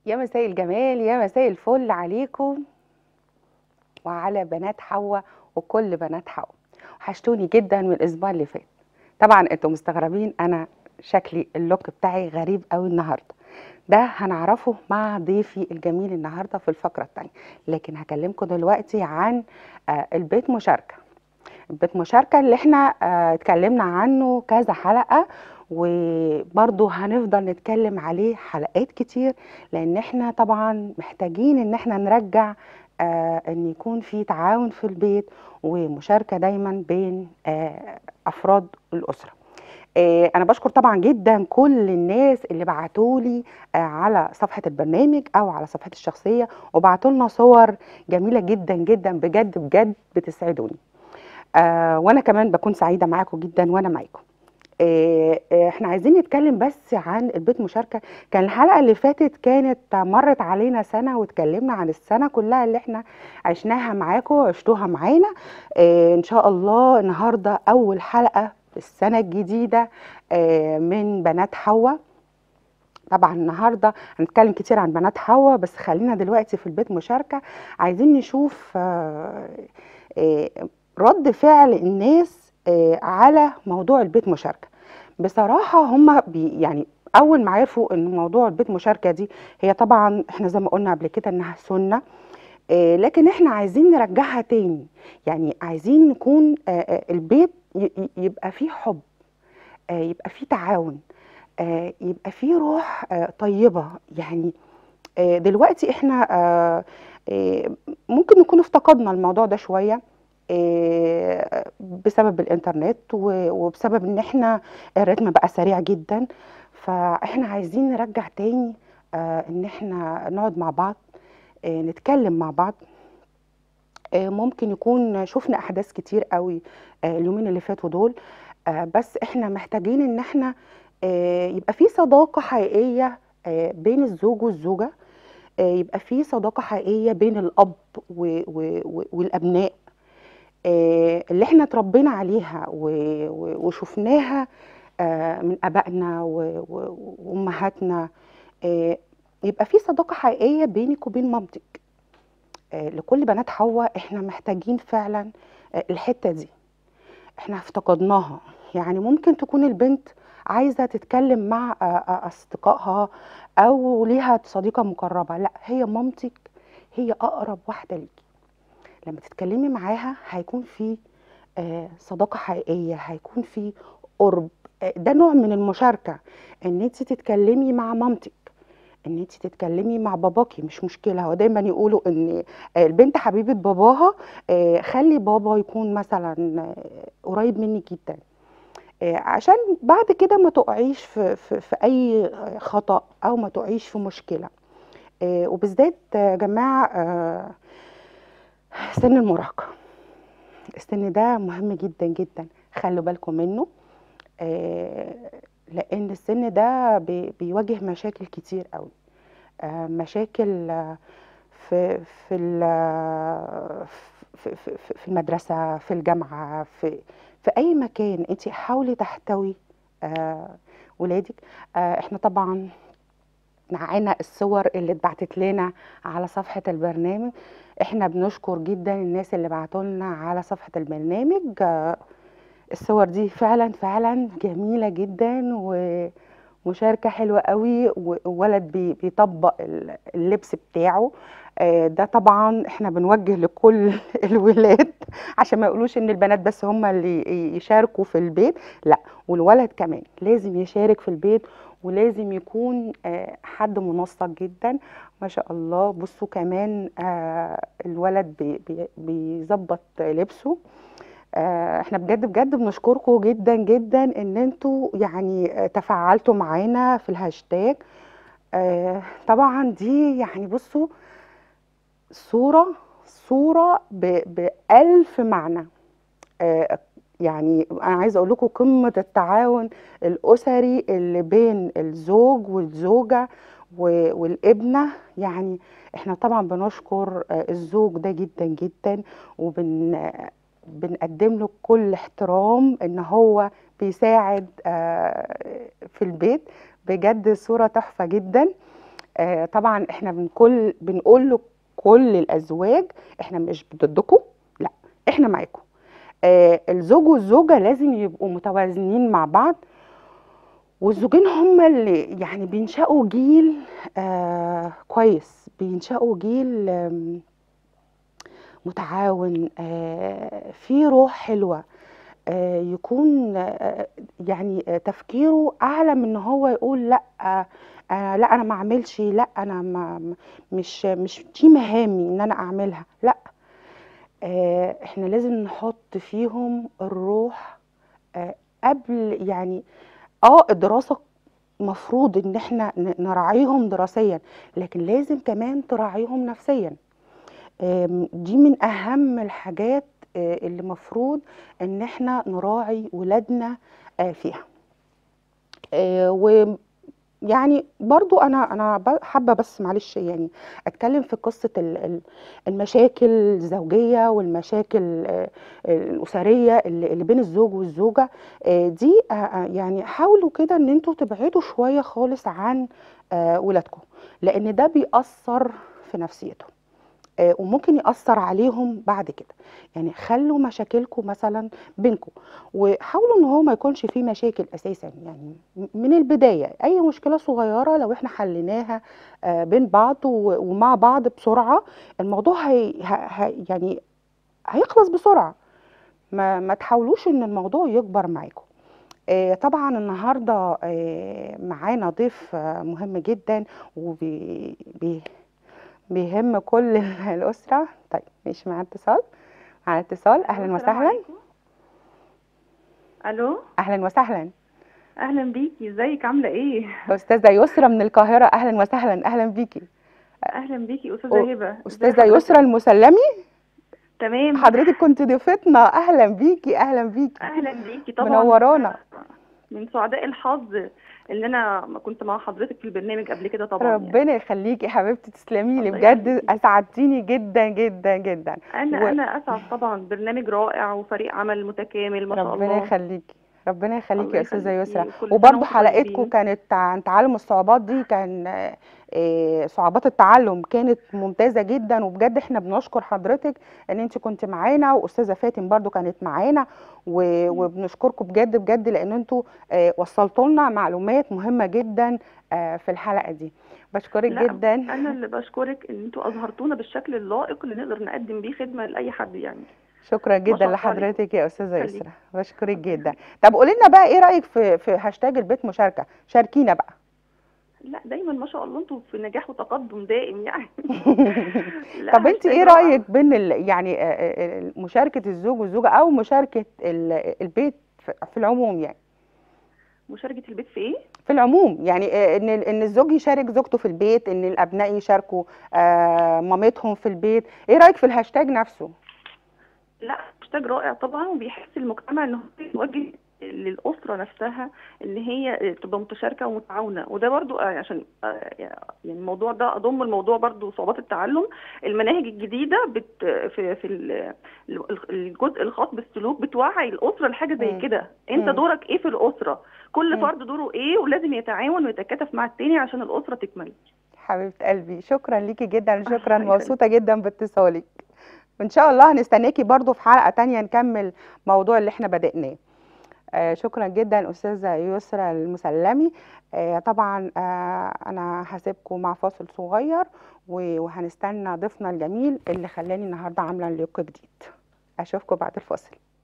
يا مساء الجمال يا مساء الفل عليكم وعلى بنات حواء وكل بنات حواء وحشتوني جدا من الاسبوع اللي فات طبعا انتوا مستغربين انا شكلي اللوك بتاعي غريب قوي النهارده ده هنعرفه مع ضيفي الجميل النهارده في الفقره الثانيه لكن هكلمكم دلوقتي عن آه، البيت مشاركه البيت مشاركه اللي احنا آه، اتكلمنا عنه كذا حلقه وبرضه هنفضل نتكلم عليه حلقات كتير لان احنا طبعا محتاجين ان احنا نرجع آه ان يكون في تعاون في البيت ومشاركه دايما بين آه افراد الاسره آه انا بشكر طبعا جدا كل الناس اللي بعتولي آه على صفحه البرنامج او على صفحتي الشخصيه وبعتوا لنا صور جميله جدا جدا بجد بجد بتسعدوني آه وانا كمان بكون سعيده معاكم جدا وانا معاكم آه، آه، احنا عايزين نتكلم بس عن البيت مشاركة كان الحلقة اللي فاتت كانت مرت علينا سنة واتكلمنا عن السنة كلها اللي احنا عشناها معاكم وعشتوها معانا اه ان شاء الله النهاردة اول حلقة في السنة الجديدة اه من بنات حواء طبعا النهارده هنتكلم كتير عن بنات حواء بس خلينا دلوقتي في البيت مشاركة عايزين نشوف آه، آه، رد فعل الناس آه، على موضوع البيت مشاركة بصراحة هم بي يعني أول ما عرفوا إن موضوع البيت مشاركة دي هي طبعا إحنا زي ما قلنا قبل كده إنها سنة آه، لكن إحنا عايزين نرجعها تاني يعني عايزين نكون آه، آه، البيت ي- ي- يبقى فيه حب آه، يبقى فيه تعاون آه، يبقى فيه روح آه، طيبة يعني آه، دلوقتي احنا آه، آه، ممكن نكون افتقدنا الموضوع ده شوية آه، بسبب الانترنت و- وبسبب ان احنا الريتم بقى سريع جدا فاحنا عايزين نرجع تاني آه، ان احنا نقعد مع بعض آه، نتكلم مع بعض آه، ممكن يكون شفنا احداث كتير قوي آه، اليومين اللي فاتوا دول آه، بس احنا محتاجين ان احنا آه، يبقى في صداقة حقيقية آه، بين الزوج والزوجة آه، يبقى في صداقة حقيقية بين الأب و- و- و- والأبناء آه، اللي احنا اتربينا عليها و- و- وشفناها آه، من آبائنا و- و- وأمهاتنا آه، يبقى في صداقة حقيقية بينك وبين مامتك آه، لكل بنات حواء احنا محتاجين فعلا آه، الحتة دي احنا افتقدناها يعني ممكن تكون البنت عايزة تتكلم مع آه، آه، أصدقائها أو ليها صديقة مقربة لا هي مامتك هي أقرب واحدة ليكي لما تتكلمي معاها هيكون في آه، صداقة حقيقية هيكون في قرب آه، ده نوع من المشاركة ان انت تتكلمي مع مامتك ان انت تتكلمي مع باباكي مش مشكله هو دايما يقولوا ان آه، البنت حبيبه باباها آه، خلي بابا يكون مثلا آه، قريب منك جدا آه، عشان بعد كده ما تقعيش في, في, في اي خطأ او ما تقعيش في مشكله آه، وبالذات يا جماعه آه، سن المراهقه السن ده مهم جدا جدا خلوا بالكم منه آه، لان السن ده بي- بيواجه مشاكل كتير قوي آه، مشاكل آه، في في ال- في في في- في المدرسة في الجامعة في في أي مكان أنت حاولي تحتوي آه، ولادك آه، احنا طبعا معانا الصور اللي اتبعتت لنا على صفحة البرنامج احنا بنشكر جدا الناس اللي بعتوا لنا على صفحة البرنامج آه، الصور دي فعلا فعلا جميلة جدا ومشاركة حلوة قوي وولد بي- بيطبق ال- اللبس بتاعه آه، ده طبعا احنا بنوجه لكل الولاد عشان ما يقولوش ان البنات بس هم اللي يشاركوا في البيت لا والولد كمان لازم يشارك في البيت ولازم يكون آه، حد منسق جدا ما شاء الله بصوا كمان آه، الولد بي- بي- بيظبط لبسه آه، احنا بجد بجد بنشكركم جدا جدا ان انتوا يعني آه، تفاعلتوا معانا في الهاشتاج آه، طبعا دي يعني بصوا صورة صورة ب- بألف معنى آه، يعني أنا عايزة أقول لكم قمة التعاون الأسري اللي بين الزوج والزوجة و- والابنة يعني احنا طبعا بنشكر آه، الزوج ده جدا جدا وبن بنقدم له كل احترام ان هو بيساعد آه، في البيت بجد صورة تحفة جدا آه، طبعا احنا بنقول بنقول لكل الازواج احنا مش ضدكم لا احنا معاكم آه، الزوج والزوجه لازم يبقوا متوازنين مع بعض والزوجين هما اللي يعني بينشأوا جيل آه كويس بينشأوا جيل آم، متعاون آه في روح حلوة آه يكون آه يعني آه تفكيره أعلى من إن هو يقول لأ آه آه، لا أنا ما أعملش لأ أنا ما م- مش مش دي مهامي إن أنا أعملها لأ آه إحنا لازم نحط فيهم الروح آه قبل يعني اه الدراسة مفروض ان احنا ن- نراعيهم دراسيا لكن لازم كمان تراعيهم نفسيا آم، دي من اهم الحاجات آه، اللي مفروض ان احنا نراعي ولادنا آه، فيها آه، ويعني برضو انا انا ب- حابه بس معلش يعني اتكلم في قصه ال- ال- المشاكل الزوجيه والمشاكل آه، الاسريه اللي اللي بين الزوج والزوجه آه، دي آه، آه، يعني حاولوا كده ان انتوا تبعدوا شويه خالص عن آه، ولادكم لان ده بيأثر في نفسيتهم آه، وممكن يأثر عليهم بعد كده يعني خلوا مشاكلكم مثلا بينكم وحاولوا ان هو ما يكونش فيه مشاكل اساسا يعني م- من البداية اي مشكلة صغيرة لو احنا حليناها آه، بين بعض و- ومع بعض بسرعة الموضوع هي ه- ه- يعني هيخلص بسرعة ما ما تحاولوش ان الموضوع يكبر معاكم آه، طبعا النهارده آه، معانا ضيف آه، مهم جدا وبيهم كل الأسرة طيب ماشي معانا اتصال معانا اتصال أهلا السلام وسهلا عليكم. الو أهلا وسهلا اهلا بيكي ازيك عامله ايه أستاذة يسرى من القاهرة أهلا وسهلا أهلا بيكي اهلا بيكي أو- استاذه هبه إزي أستاذة حضرتك؟ يسرى المسلمي تمام حضرتك كنت ضيفتنا أهلا بيكي أهلا بيكي اهلا بيكي طبعا منورانا. من سعداء الحظ ان انا كنت مع حضرتك في البرنامج قبل كده طبعا يعني. ربنا يخليكي حبيبتي تسلمي لي الله بجد يخليكي. أسعدتيني جدا جدا جدا انا و- انا اسعد طبعا برنامج رائع وفريق عمل متكامل ما شاء ربنا الله يخليكي ربنا يخليكي الله يا استاذه يخليكي. يسرا كل سنة وبرضه وانتم حلقتكم طيبين. كانت عن تعلم الصعوبات دي كان آه، آه، صعوبات التعلم كانت ممتازه جدا وبجد احنا بنشكر حضرتك ان انت كنت معانا واستاذه فاتن برضه كانت معانا و- وبنشكركم بجد بجد لان انتوا آه، وصلتوا لنا معلومات مهمه جدا آه، في الحلقه دي بشكرك لا جدا انا اللي بشكرك ان انتوا اظهرتونا بالشكل اللائق اللي نقدر نقدم بيه خدمه لاي حد يعني شكرا جدا شاء الله لحضرتك يا استاذه خليكي. يسرا بشكرك جدا طب قولي لنا بقى ايه رايك في في هاشتاج البيت مشاركه شاركينا بقى لا دايما ما شاء الله انتوا في نجاح وتقدم دائم يعني لا، طب انت هاشتاج ايه رائع. رايك بين ال... يعني آه، آه، آه، مشاركه الزوج والزوجه او مشاركه ال- البيت في في العموم يعني مشاركة البيت في ايه؟ في العموم يعني آه، ان ان الزوج يشارك زوجته في البيت ان الابناء يشاركوا آه، مامتهم في البيت ايه رايك في الهاشتاج نفسه لا هاشتاج رائع طبعا وبيحس المجتمع ان هو يوجه للأسرة نفسها ان هي تبقى متشاركة ومتعاونة وده برضو آه، عشان آه، يعني الموضوع ده اضم الموضوع برضو صعوبات التعلم المناهج الجديدة بت في في ال- الجزء الخاص بالسلوك بتوعي الأسرة لحاجة زي مم. كده انت مم. دورك ايه في الأسرة كل مم. فرد دوره ايه ولازم يتعاون ويتكاتف مع التاني عشان الأسرة تكمل حبيبه قلبي شكرا ليكي جدا شكرا الله يخليك. مبسوطه جدا باتصالك وان شاء الله هنستناكي برضو في حلقه تانية نكمل موضوع اللي احنا بدأناه آه، شكرا جدا استاذه يسرا المسلمي آه، طبعا آه، انا هسيبكم مع فاصل صغير و- وهنستنى ضيفنا الجميل اللي خلاني النهارده عامله ليوك جديد اشوفكم بعد الفاصل